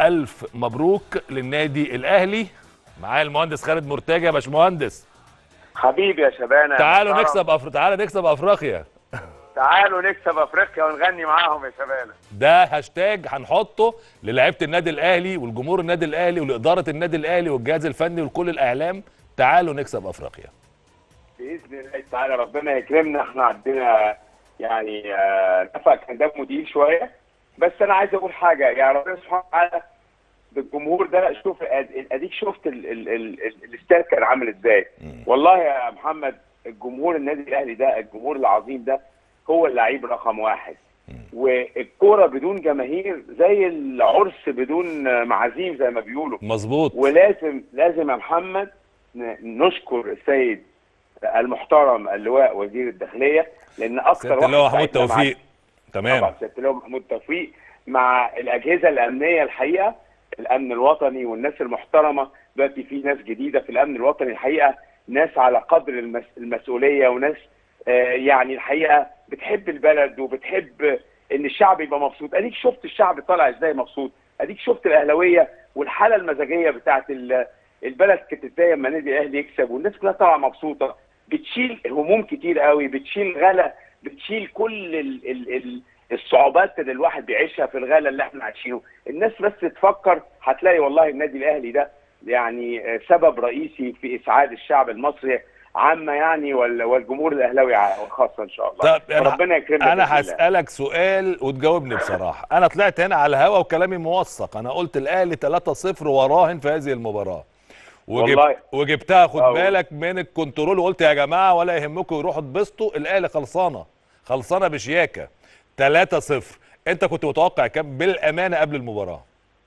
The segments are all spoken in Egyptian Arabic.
الف مبروك للنادي الاهلي معايا المهندس خالد مرتجى يا باشمهندس حبيبي يا شبانه تعالوا محترم. نكسب أفر... تعالوا نكسب افريقيا تعالوا نكسب افريقيا ونغني معاهم يا شبانه ده هاشتاج هنحطه للاعيبه النادي الاهلي والجمهور النادي الاهلي ولاداره النادي الاهلي والجهاز الفني وكل الاعلام تعالوا نكسب افريقيا باذن الله تعالى ربنا يكرمنا احنا عندنا يعني آه، نفق كان دمه تقيل شويه بس انا عايز اقول حاجه يا ربنا سبحانه وتعالى بالجمهور ده شوف أد- اديك شفت ال- ال- ال- ال- الاستاد كان عامل ازاي والله يا محمد الجمهور النادي الاهلي ده الجمهور العظيم ده هو اللعيب رقم واحد والكوره بدون جماهير زي العرس بدون معازيم زي ما بيقولوا مظبوط ولازم لازم يا محمد ن- نشكر السيد المحترم اللواء وزير الداخليه لان اكثر سياده اللواء محمود ساعدنا مع- توفيق طبعا تمام سياده اللواء محمود توفيق مع الاجهزه الامنيه الحقيقه الامن الوطني والناس المحترمه دلوقتي في ناس جديده في الامن الوطني الحقيقه ناس على قدر المس... المسؤوليه وناس آه يعني الحقيقه بتحب البلد وبتحب ان الشعب يبقى مبسوط اديك شفت الشعب طالع ازاي مبسوط اديك شفت الاهلاويه والحاله المزاجيه بتاعت ال- البلد كانت ازاي لما النادي الاهلي يكسب والناس كلها طالعه مبسوطه بتشيل هموم كتير قوي بتشيل غلا بتشيل كل ال ال ال الصعوبات اللي الواحد بيعيشها في الغلا اللي احنا عايشينه الناس بس تفكر هتلاقي والله النادي الاهلي ده يعني آه، سبب رئيسي في اسعاد الشعب المصري عامه يعني وال- والجمهور الاهلاوي ع- خاصه ان شاء الله طب أنا- ربنا يكرمنا انا بإذن الله. هسالك سؤال وتجاوبني بصراحه انا طلعت هنا على الهوا وكلامي موثق انا قلت الاهلي 3-0 وراهن في هذه المباراه وجب... والله. وجبتها خد آه. بالك من الكنترول وقلت يا جماعه ولا يهمكم يروحوا تبسطوا الاهلي خلصانه خلصانه بشياكه 3-0 انت كنت متوقع كام بالامانه قبل المباراه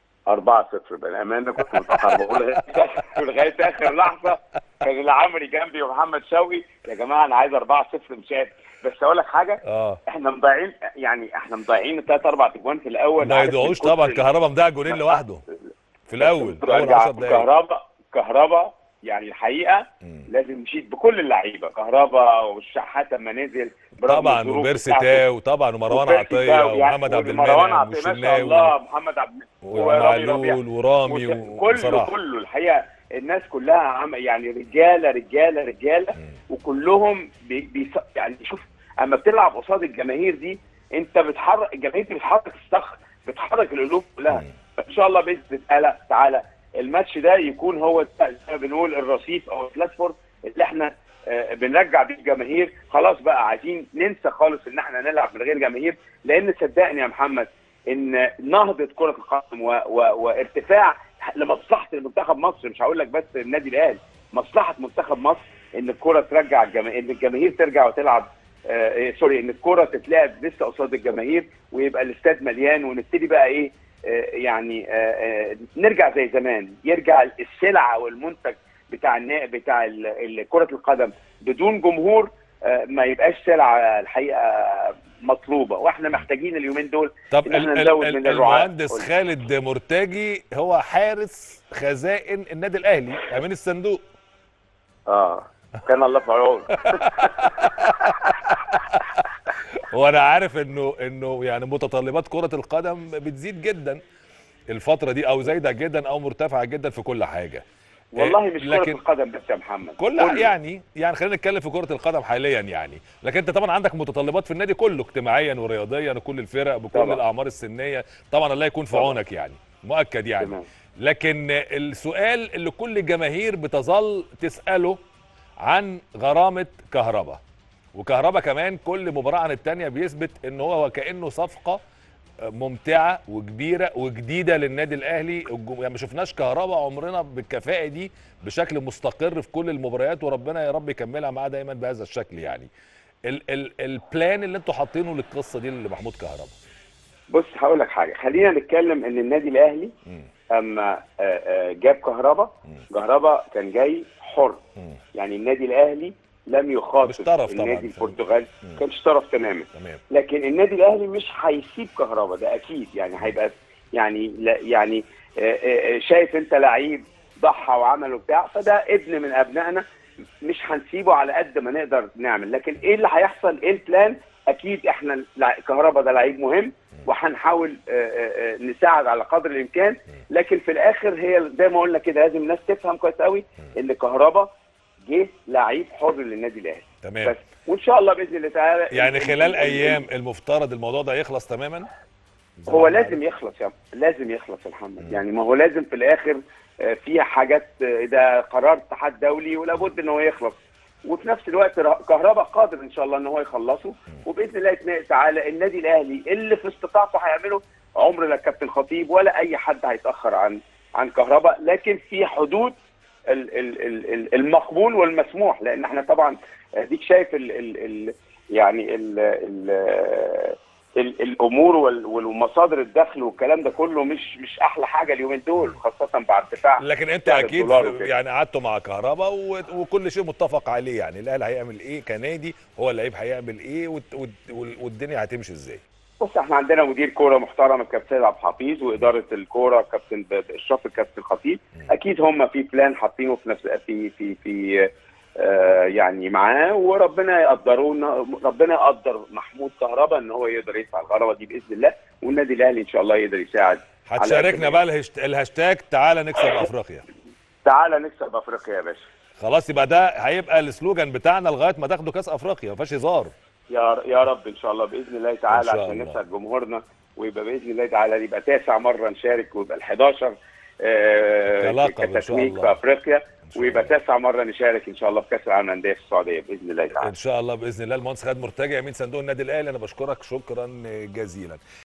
4 0 بالامانه كنت متاخر بقول لغايه آخر- لغايه اخر لحظه كان العمري جنبي ومحمد شوقي يا جماعه انا عايز 4 0 مش قادر بس اقول لك حاجه اه احنا مضيعين يعني احنا مضيعين ثلاث اربع اجوان في الاول ما عارف يدعوش من كتر طبعا ال- كهربا مضيع جولين لوحده في الاول في اول ارجع 10 دقايق كهربا كهربا يعني الحقيقه لازم نشيد بكل اللعيبه كهربا والشحات لما نزل برغم طبعا الظروف وبيرسي بتاعته. تاو طبعا ومروان وبيرسي عطيه تاو يعني ومحمد عبد ومروان المنعم عطية، ما شاء والشناوي الله محمد عبد ورامي ربيع. ومعلول ورامي وت- كله وصلاح كله الحقيقه الناس كلها عم يعني رجاله رجاله رجاله وكلهم بي بي يعني شوف اما بتلعب قصاد الجماهير دي انت بتحرك الجماهير دي بتحرك الصخر بتحرك القلوب كلها ان شاء الله باذن الله تعالى الماتش ده يكون هو زي ما بنقول الرصيف او البلاتفورم اللي احنا آه، بنرجع بيه الجماهير خلاص بقى عايزين ننسى خالص ان احنا نلعب من غير جماهير لان صدقني يا محمد ان نهضه كره القدم و... و... وارتفاع لمصلحه المنتخب مصر مش هقول لك بس النادي الاهلي مصلحه منتخب مصر ان الكره ترجع الجماهير ان الجماهير ترجع وتلعب آه إيه، سوري ان الكره تتلعب لسه قصاد الجماهير ويبقى الاستاد مليان ونبتدي بقى ايه آه يعني آه آه نرجع زي زمان يرجع السلعه والمنتج بتاع النا... بتاع ال- ال- كره القدم بدون جمهور آه ما يبقاش سلعه الحقيقه مطلوبه واحنا محتاجين اليومين دول طب إن إحنا ال- نزود ال- من الرعاة. المهندس قول. خالد مرتجي هو حارس خزائن النادي الاهلي امين الصندوق اه كان الله في عونه وانا عارف انه انه يعني متطلبات كره القدم بتزيد جدا الفتره دي او زايده جدا او مرتفعه جدا في كل حاجه والله آه، مش كره لكن القدم بس يا محمد كل كله. يعني يعني خلينا نتكلم في كره القدم حاليا يعني لكن انت طبعا عندك متطلبات في النادي كله اجتماعيا ورياضيا وكل الفرق بكل طبعا. الاعمار السنيه طبعا الله يكون في طبعا. عونك يعني مؤكد يعني تمام. لكن السؤال اللي كل الجماهير بتظل تساله عن غرامه كهربا وكهربا كمان كل مباراه عن الثانيه بيثبت ان هو وكانه صفقه ممتعه وكبيره وجديده للنادي الاهلي الجم- يعني ما شفناش كهربا عمرنا بالكفاءه دي بشكل مستقر في كل المباريات وربنا يا رب يكملها معاه دايما بهذا الشكل يعني ال ال البلان اللي انتوا حاطينه للقصه دي لمحمود كهربا بص هقول لك حاجه خلينا نتكلم ان النادي الاهلي مم. اما آه، آه، جاب كهربا كهربا كان جاي حر مم. يعني النادي الاهلي لم يخاطب مش طرف طبعاً. النادي البرتغالي كانش طرف تماما تمام لكن النادي الاهلي مش هيسيب كهربا ده اكيد يعني هيبقى يعني لا يعني آه، آه، آه، شايف انت لعيب ضحى وعمل وبتاع فده ابن من ابنائنا مش هنسيبه على قد ما نقدر نعمل لكن ايه اللي هيحصل ايه البلان اكيد احنا لع- كهربا ده لعيب مهم وهنحاول آه، آه، آه، نساعد على قدر الامكان لكن في الاخر هي زي ما قلنا كده لازم الناس تفهم كويس قوي ان كهربا جه لعيب حر للنادي الاهلي تمام بس وان شاء الله باذن الله تعالى يعني ال- خلال ال- ال- ايام المفترض الموضوع ده يخلص تماما زي هو ما احنا لازم يخلص يا لازم يخلص يا محمد يعني ما هو لازم في الاخر آه، فيها حاجات آه، ده قرار اتحاد دولي ولا بد ان هو يخلص وفي نفس الوقت ر- كهرباء قادر ان شاء الله ان هو يخلصه وباذن الله يتنا- تعالى النادي الاهلي اللي في استطاعته هيعمله عمر لا كابتن خطيب ولا اي حد هيتاخر عن عن كهرباء لكن في حدود ال- ال- ال- ال- المقبول والمسموح لان احنا طبعا اديك شايف ال ال ال يعني ال ال ال الامور وال- والمصادر الدخل والكلام ده كله مش مش احلى حاجه اليومين دول خاصه بعد ارتفاع لكن انتوا سعر اكيد الدولار وكده. يعني قعدتوا مع كهربا و- وكل شيء متفق عليه يعني الاهلي هيعمل ايه كنادي هو اللعيب هيعمل ايه والت- والت- والدنيا هتمشي ازاي بص احنا عندنا مدير كوره محترم الكابتن سيد عبد الحفيظ واداره الكوره كابتن ب- اشراف الكابتن خطيب اكيد هم في بلان حاطينه في نفس في في في آه يعني معاه وربنا يقدرونا ربنا يقدر محمود كهربا ان هو يقدر يدفع الغرامه دي باذن الله والنادي الاهلي ان شاء الله يقدر يساعد على هتشاركنا قد بقى الهشت- الهاشتاج تعالى نكسب افريقيا تعالى نكسب افريقيا يا باشا خلاص يبقى ده هيبقى السلوجان بتاعنا لغايه ما تاخدوا كاس افريقيا ما فيهاش هزار يا يا رب ان شاء الله باذن الله تعالى إن شاء عشان الله. نسعد جمهورنا ويبقى باذن الله تعالى يبقى تاسع مره نشارك ويبقى ال 11 آه، كلقب إن شاء كتتويج الله. في افريقيا شاء ويبقى الله. تاسع مره نشارك ان شاء الله في كاس العالم للانديه في السعوديه باذن الله تعالى ان شاء الله باذن الله المهندس خالد مرتجع يمين صندوق النادي الاهلي انا بشكرك شكرا جزيلا